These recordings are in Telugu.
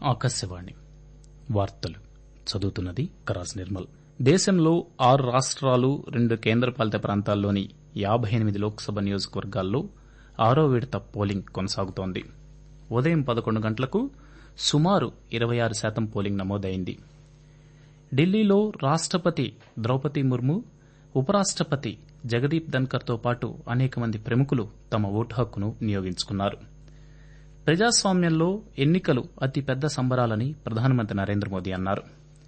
ఆకాశవాణి వార్తలు చదువుతున్నది కరాజ్ నిర్మల్ దేశంలో ఆరు రాష్ట్రాలు రెండు కేంద్రపాలిత ప్రాంతాల్లోని యాబై ఎనిమిది లోక్సభ నియోజకవర్గాల్లో ఆరో విడత పోలింగ్ కొనసాగుతోంది ఉదయం పదకొండు గంటలకు సుమారు ఇరవై ఆరు శాతం పోలింగ్ నమోదైంది ఢిల్లీలో రాష్టపతి ద్రౌపది ముర్ము ఉపరాష్టపతి జగదీప్ ధన్కర్తో పాటు అనేక మంది ప్రముఖులు తమ ఓటు హక్కును వినియోగించుకున్నారు ప్రజాస్వామ్యంలో ఎన్నికలు అతిపెద్ద సంబరాలని ప్రధానమంత్రి నరేంద్ర మోదీ అన్నారు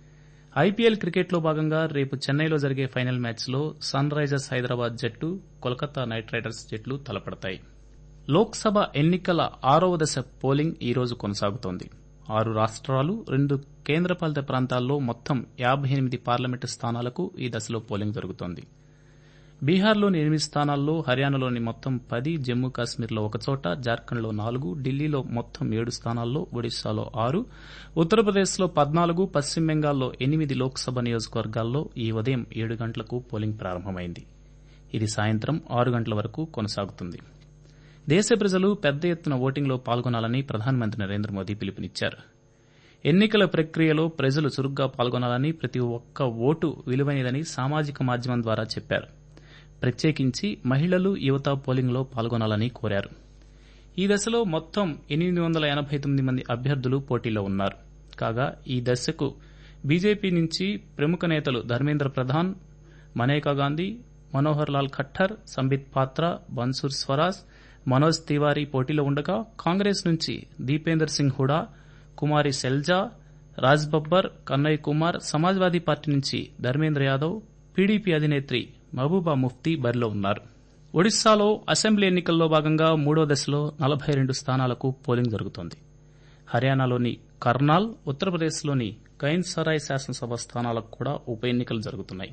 ఐపీఎల్ క్రికెట్లో భాగంగా రేపు చెన్నైలో జరిగే ఫైనల్ మ్యాచ్లో సన్ రైజర్స్ హైదరాబాద్ జట్టు కోల్కతా నైట్ రైడర్స్ జట్లు తలపడతాయి లోక్సభ ఎన్నికల ఆరవ దశ పోలింగ్ ఈ రోజు కొనసాగుతోంది ఆరు రాష్ట్రాలు రెండు కేంద్రపాలిత ప్రాంతాల్లో మొత్తం యాబై ఎనిమిది పార్లమెంటు స్థానాలకు ఈ దశలో పోలింగ్ జరుగుతోంది బీహార్లోని ఎనిమిది స్థానాల్లో హర్యానాలోని మొత్తం పది జమ్మూ కాశ్మీర్లో ఒకచోట జార్ఖండ్లో నాలుగు ఢిల్లీలో మొత్తం ఏడు స్థానాల్లో ఒడిశాలో ఆరు ఉత్తరప్రదేశ్లో పద్నాలుగు పశ్చిమ బెంగాల్లో ఎనిమిది లోక్సభ నియోజకవర్గాల్లో ఈ ఉదయం ఏడు గంటలకు పోలింగ్ ప్రారంభమైంది ఇది సాయంత్రం ఆరు గంటల వరకు కొనసాగుతుంది దేశ ప్రజలు పెద్ద ఎత్తున ఓటింగ్లో పాల్గొనాలని ప్రధానమంత్రి నరేంద్ర మోదీ పిలుపునిచ్చారు ఎన్నికల ప్రక్రియలో ప్రజలు చురుగ్గా పాల్గొనాలని ప్రతి ఒక్క ఓటు విలువైనదని సామాజిక మాధ్యమం ద్వారా చెప్పారు ప్రత్యేకించి మహిళలు యువత పోలింగ్లో పాల్గొనాలని కోరారు ఈ దశలో మొత్తం ఎనిమిది వందల ఎనబై తొమ్మిది మంది అభ్యర్థులు పోటీలో ఉన్నారు కాగా ఈ దశకు బీజేపీ నుంచి ప్రముఖ నేతలు ధర్మేంద్ర ప్రధాన్ మనేకా గాంధీ మనోహర్ లాల్ ఖట్టర్ సంబిత్ పాత్ర బన్సూర్ స్వరాజ్ మనోజ్ తివారీ పోటీలో ఉండగా కాంగ్రెస్ నుంచి దీపేందర్ సింగ్ హుడా కుమారి సెల్జా రాజ్ బబ్బర్ కన్నయ్ కుమార్ సమాజ్వాదీ పార్టీ నుంచి ధర్మేంద్ర యాదవ్ పీడీపీ అధినేత్రి మహబూబా ముఫ్తీ బరిలో ఉన్నారు ఒడిశాలో అసెంబ్లీ ఎన్నికల్లో భాగంగా మూడో దశలో నలబై రెండు స్థానాలకు పోలింగ్ జరుగుతోంది హర్యానాలోని కర్నాల్ ఉత్తరప్రదేశ్లోని కైన్సరాయ్ శాసనసభ స్థానాలకు కూడా ఉప ఎన్నికలు జరుగుతున్నాయి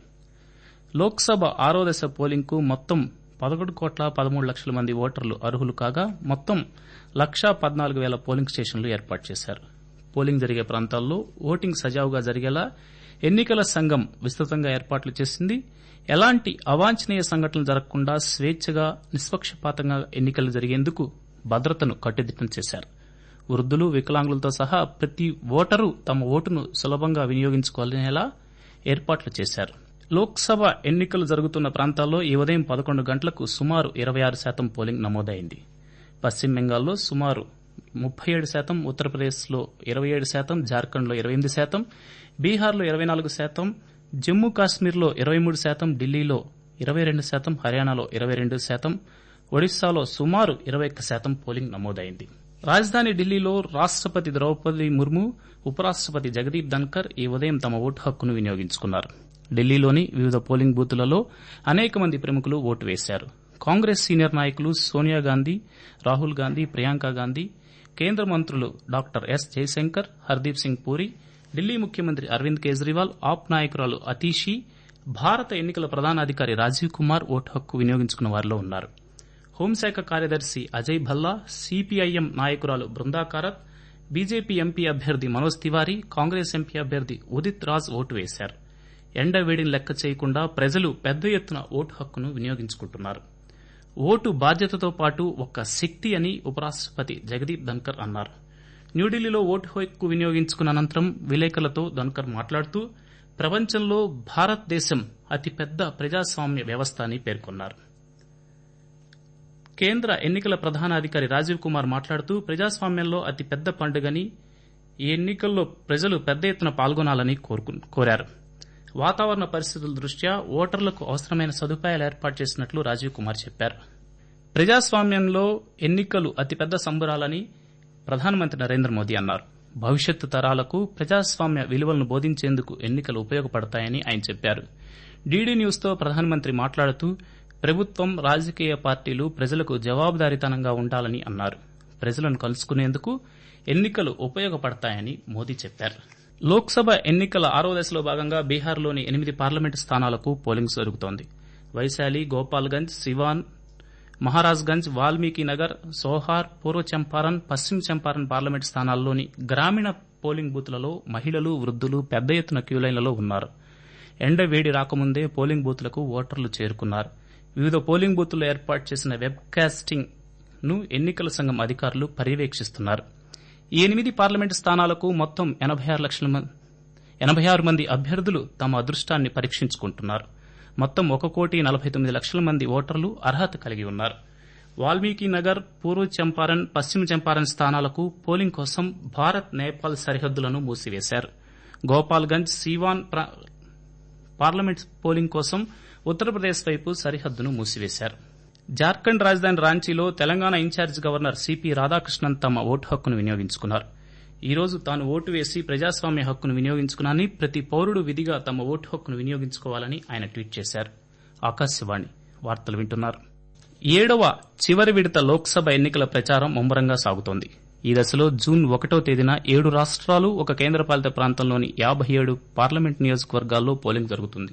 లోక్సభ ఆరో దశ పోలింగ్కు మొత్తం పదకొండు కోట్ల పదమూడు లక్షల మంది ఓటర్లు అర్హులు కాగా మొత్తం లక్షా పద్నాలుగు వేల పోలింగ్ స్టేషన్లు ఏర్పాటు చేశారు పోలింగ్ జరిగే ప్రాంతాల్లో ఓటింగ్ సజావుగా జరిగేలా ఎన్నికల సంఘం విస్తృతంగా ఏర్పాట్లు చేసింది ఎలాంటి అవాంఛనీయ సంఘటనలు జరగకుండా స్వేచ్ఛగా నిష్పక్షపాతంగా ఎన్నికలు జరిగేందుకు భద్రతను కట్టుదిట్టం చేశారు వృద్ధులు వికలాంగులతో సహా ప్రతి ఓటరు తమ ఓటును సులభంగా వినియోగించుకోవాలనేలా ఏర్పాట్లు చేశారు లోక్సభ ఎన్నికలు జరుగుతున్న ప్రాంతాల్లో ఈ ఉదయం పదకొండు గంటలకు సుమారు ఇరవై ఆరు శాతం పోలింగ్ నమోదైంది పశ్చిమ బెంగాల్లో సుమారు ముప్పై ఏడు శాతం ఉత్తరప్రదేశ్లో ఇరవై ఏడు శాతం జార్ఖండ్లో ఇరవై ఎనిమిది శాతం బీహార్లో ఇరవై నాలుగు శాతం జమ్మూ కాశ్మీర్లో ఇరవై మూడు శాతం ఢిల్లీలో ఇరవై రెండు శాతం హర్యానాలో ఇరవై రెండు శాతం ఒడిశాలో సుమారు ఇరవై ఒక్క శాతం పోలింగ్ నమోదైంది రాజధాని ఢిల్లీలో రాష్టపతి ద్రౌపది ముర్ము ఉపరాష్టపతి జగదీప్ ధన్కర్ ఈ ఉదయం తమ ఓటు హక్కును వినియోగించుకున్నారు ఢిల్లీలోని వివిధ పోలింగ్ బూతులలో అనేక మంది ప్రముఖులు ఓటు వేశారు కాంగ్రెస్ సీనియర్ నాయకులు సోనియా గాంధీ రాహుల్ గాంధీ ప్రియాంక గాంధీ కేంద్ర మంత్రులు డాక్టర్ ఎస్ జయశంకర్ హర్దీప్ సింగ్ పూరి ఢిల్లీ ముఖ్యమంత్రి అరవింద్ కేజ్రీవాల్ ఆప్ నాయకురాలు అతీషి భారత ఎన్నికల ప్రధానాధికారి రాజీవ్ కుమార్ ఓటు హక్కు వినియోగించుకున్న వారిలో ఉన్నారు హోంశాఖ కార్యదర్శి అజయ్ భల్లా సిపిఐఎం నాయకురాలు బృందాకారత్ బీజేపీ ఎంపీ అభ్యర్థి మనోజ్ తివారీ కాంగ్రెస్ ఎంపీ అభ్యర్థి ఉదిత్ రాజ్ ఓటు వేశారు ఎండ వేడిని లెక్క చేయకుండా ప్రజలు పెద్ద ఎత్తున ఓటు హక్కును వినియోగించుకుంటున్నారు ఓటు బాధ్యతతో పాటు ఒక శక్తి అని ఉపరాష్టపతి జగదీప్ ధన్కర్ అన్నారు న్యూఢిల్లీలో ఓటు హక్కు వినియోగించుకున్న అనంతరం విలేకరులతో ధన్కర్ మాట్లాడుతూ ప్రపంచంలో భారతదేశం అతిపెద్ద ప్రజాస్వామ్య వ్యవస్థ అని పేర్కొన్నారు కేంద్ర ఎన్నికల ప్రధానాధికారి రాజీవ్ కుమార్ మాట్లాడుతూ ప్రజాస్వామ్యంలో అతిపెద్ద పండుగని ఈ ఎన్నికల్లో ప్రజలు పెద్ద ఎత్తున పాల్గొనాలని కోరారు వాతావరణ పరిస్థితుల దృష్ట్యా ఓటర్లకు అవసరమైన సదుపాయాలు ఏర్పాటు చేసినట్లు రాజీవ్ కుమార్ చెప్పారు ప్రజాస్వామ్యంలో ఎన్నికలు అతిపెద్ద సంబరాలని ప్రధానమంత్రి నరేంద్ర మోదీ అన్నారు భవిష్యత్తు తరాలకు ప్రజాస్వామ్య విలువలను బోధించేందుకు ఎన్నికలు ఉపయోగపడతాయని ఆయన చెప్పారు డీడీ న్యూస్తో ప్రధానమంత్రి మాట్లాడుతూ ప్రభుత్వం రాజకీయ పార్టీలు ప్రజలకు జవాబుదారీతనంగా ఉండాలని అన్నారు ప్రజలను కలుసుకునేందుకు ఎన్నికలు ఉపయోగపడతాయని మోదీ చెప్పారు లోక్సభ ఎన్నికల ఆరో దశలో భాగంగా బీహార్లోని ఎనిమిది పార్లమెంటు స్థానాలకు పోలింగ్ జరుగుతోంది వైశాలి గోపాల్గంజ్ సివాన్ మహారాజ్గంజ్ వాల్మీకి నగర్ సోహార్ పూర్వ చంపారన్ పశ్చిమ చంపారన్ పార్లమెంటు స్థానాల్లోని గ్రామీణ పోలింగ్ బూత్లలో మహిళలు వృద్ధులు పెద్ద ఎత్తున క్యూలైన్లలో ఉన్నారు ఎండ వేడి రాకముందే పోలింగ్ బూత్లకు ఓటర్లు చేరుకున్నారు వివిధ పోలింగ్ బూత్లలో ఏర్పాటు చేసిన వెబ్ కాస్టింగ్ ను ఎన్నికల సంఘం అధికారులు పర్యవేక్షిస్తున్నారు ఈ ఎనిమిది పార్లమెంటు స్థానాలకు మొత్తం ఎనబై ఆరు లక్షల మంది ఎనబై ఆరు మంది అభ్యర్థులు తమ అదృష్టాన్ని పరీక్షించుకుంటున్నారు మొత్తం ఒక కోటి నలభై తొమ్మిది లక్షల మంది ఓటర్లు అర్హత కలిగి ఉన్నారు వాల్మీకి నగర్ పూర్వ చంపారన్ పశ్చిమ చంపారన్ స్థానాలకు పోలింగ్ కోసం భారత్ నేపాల్ సరిహద్దులను మూసివేశారు గోపాల్గంజ్ సీవాన్ పార్లమెంట్ పోలింగ్ కోసం ఉత్తరప్రదేశ్ వైపు సరిహద్దును మూసివేశారు జార్ఖండ్ రాజధాని రాంచీలో Telangana in-charge governor CP Radhakrishnan తమ ఓటు హక్కును వినియోగించుకున్నారు ఈ రోజు తాను ఓటు వేసి ప్రజాస్వామ్య హక్కును వినియోగించుకున్నానని ప్రతి పౌరుడు విధిగా తమ ఓటు హక్కును వినియోగించుకోవాలని ఆయన ట్వీట్ చేశారు ఆకాశవాణి వార్తలు వింటున్నారు ఏడవ చివరి విడత లోక్సభ ఎన్నికల ప్రచారం ముమ్మరంగా సాగుతోంది ఈ దశలో జూన్ ఒకటో తేదీన ఏడు రాష్ట్రాలు ఒక కేంద్రపాలిత ప్రాంతంలోని యాబై ఏడు పార్లమెంట్ నియోజకవర్గాల్లో పోలింగ్ జరుగుతుంది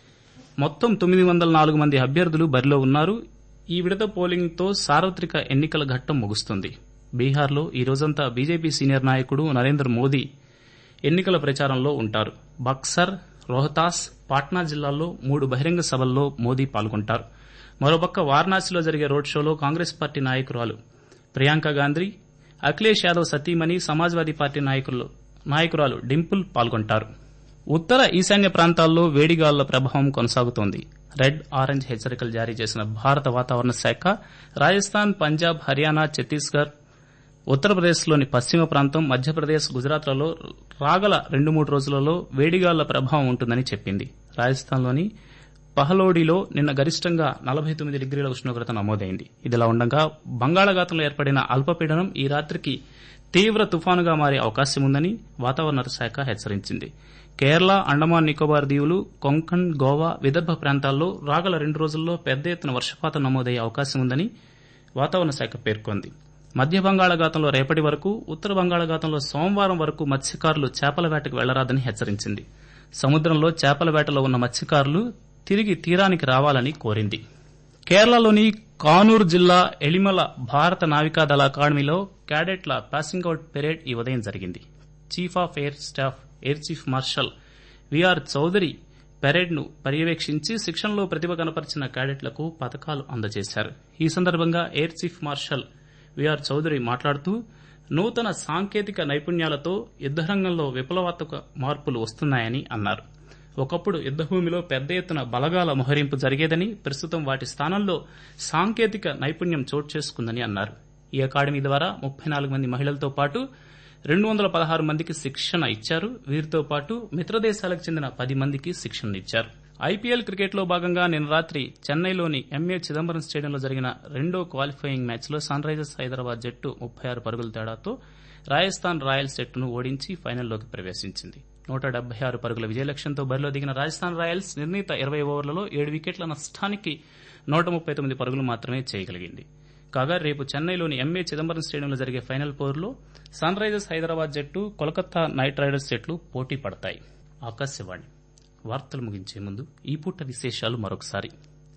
మొత్తం తొమ్మిది వందల నాలుగు మంది అభ్యర్థులు బరిలో ఉన్నారు ఈ విడత పోలింగ్తో సార్వత్రిక ఎన్నికల ఘట్టం ముగుస్తుంది బీహార్లో ఈ రోజంతా బీజేపీ సీనియర్ నాయకుడు నరేంద్ర మోదీ ఎన్నికల ప్రచారంలో ఉంటారు బక్సర్ రోహతాస్ పాట్నా జిల్లాల్లో మూడు బహిరంగ సభల్లో మోదీ పాల్గొంటారు మరోపక్క వారణాసిలో జరిగే రోడ్ షోలో కాంగ్రెస్ పార్టీ నాయకురాలు ప్రియాంక గాంధీ అఖిలేష్ యాదవ్ సతీమణి సమాజ్వాదీ పార్టీ నాయకురాలు డింపుల్ పాల్గొంటారు ఉత్తర ఈశాన్య ప్రాంతాల్లో వేడిగాలుల ప్రభావం కొనసాగుతోంది రెడ్ ఆరెంజ్ హెచ్చరికలు జారీ చేసిన భారత వాతావరణ శాఖ రాజస్థాన్ పంజాబ్ హర్యానా ఛత్తీస్గఢ్ ఉత్తరప్రదేశ్లోని పశ్చిమ ప్రాంతం మధ్యప్రదేశ్ గుజరాత్లలో రాగల రెండు మూడు రోజులలో వేడిగాలుల ప్రభావం ఉంటుందని చెప్పింది రాజస్థాన్లోని పహలోడిలో నిన్న గరిష్టంగా నలభై తొమ్మిది డిగ్రీల ఉష్ణోగ్రత నమోదైంది ఇదిలా ఉండగా బంగాళాఖాతంలో ఏర్పడిన అల్పపీడనం ఈ రాత్రికి తీవ్ర తుఫానుగా మారే అవకాశం ఉందని వాతావరణ శాఖ హెచ్చరించింది కేరళ అండమాన్ నికోబార్ దీవులు కొంకణ్ గోవా విదర్భ ప్రాంతాల్లో రాగల రెండు రోజుల్లో పెద్ద ఎత్తున వర్షపాతం నమోదయ్యే అవకాశం ఉందని వాతావరణ శాఖ పేర్కొంది మధ్య బంగాళాఖాతంలో రేపటి వరకు ఉత్తర బంగాళాఖాతంలో సోమవారం వరకు మత్స్యకారులు చేపల వేటకు వెళ్లరాదని హెచ్చరించింది సముద్రంలో చేపల వేటలో ఉన్న మత్స్యకారులు తిరిగి తీరానికి రావాలని కోరింది కేరళలోని కానూరు జిల్లా ఎలిమల భారత నావికాదళ అకాడమీలో క్యాడెట్ల పాసింగ్ అవుట్ పెరేడ్ ఈ ఉదయం జరిగింది chief of air staff air chief marshal VR Chaudhari parade ను పర్యవేక్షించి శిక్షణలో ప్రతిభ కనపరిచిన క్యాడెట్లకు పథకాలు అందజేశారు ఈ సందర్భంగా air chief marshal VR Chaudhari మాట్లాడుతూ నూతన సాంకేతిక నైపుణ్యాలతో యుద్దరంగంలో విప్లవాత్మక మార్పులు వస్తున్నాయని అన్నారు ఒకప్పుడు యుద్దభూమిలో పెద్ద ఎత్తున బలగాల మోహరింపు జరిగేదని ప్రస్తుతం వాటి స్థానంలో సాంకేతిక నైపుణ్యం చోటు చేసుకుందని అన్నారు ఈ అకాడమీ ద్వారా ముప్పై నాలుగు మంది మహిళలతో పాటు రెండు వందల పదహారు మందికి శిక్షణ ఇచ్చారు వీరితో పాటు మిత్రదేశాలకు చెందిన పది మందికి శిక్షణ ఇచ్చారు ఐపీఎల్ క్రికెట్లో భాగంగా నిన్న రాత్రి చెన్నైలోని ఎంఏ చిదంబరం స్టేడియంలో జరిగిన రెండో క్వాలిఫైయింగ్ మ్యాచ్లో సన్ రైజర్స్ హైదరాబాద్ జట్టు ముప్పై ఆరు పరుగుల తేడాతో రాజస్థాన్ రాయల్స్ జట్టును ఓడించి ఫైనల్లోకి ప్రవేశించింది నూట డెబ్బై ఆరు పరుగుల విజయలక్ష్యంతో బరిలో దిగిన రాజస్థాన్ రాయల్స్ నిర్ణీత ఇరవై ఓవర్లలో ఏడు వికెట్ల నష్టానికి నూట ముప్పై తొమ్మిది పరుగులు మాత్రమే చేయగలిగింది కాగా రేపు చెన్నైలోని ఎంఏ చిదంబరం స్టేడియంలో జరిగే ఫైనల్ పోరులో సన్ రైజర్స్ హైదరాబాద్ జట్టు కోల్కతా నైట్ రైడర్స్ జట్లు పోటీ పడతాయి ఆకాశవాణి వార్తలు ముగించే ముందు ఈ పూట విశేషాలు మరొకసారి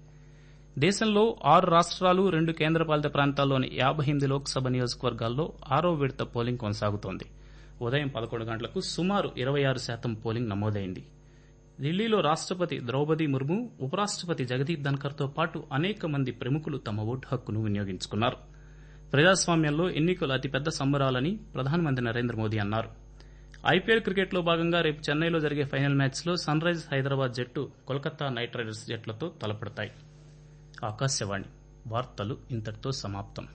దేశంలో ఆరు రాష్ట్రాలు రెండు కేంద్రపాలిత ప్రాంతాల్లోని యాబై ఎనిమిది లోక్సభ నియోజకవర్గాల్లో ఆరో విడత పోలింగ్ కొనసాగుతోంది ఉదయం పదకొండు గంటలకు సుమారు ఇరవై ఆరు శాతం పోలింగ్ నమోదైంది ఢిల్లీలో రాష్టపతి ద్రౌపది ముర్ము ఉపరాష్టపతి జగదీప్ ధన్కర్తో పాటు అనేక మంది ప్రముఖులు తమ ఓటు హక్కును వినియోగించుకున్నారు ప్రజాస్వామ్యంలో ఎన్నికలు అతిపెద్ద సంబరాలని ప్రధానమంత్రి నరేంద్ర మోదీ అన్నారు ఐపీఎల్ క్రికెట్లో భాగంగా రేపు చెన్నైలో జరిగే ఫైనల్ మ్యాచ్లో సన్ రైజర్స్ హైదరాబాద్ జట్టు కోల్కతా నైట్ రైడర్స్ జట్లతో తలపడతాయి ఆకాశవాణి వార్తలు ఇంతటితో సమాప్తం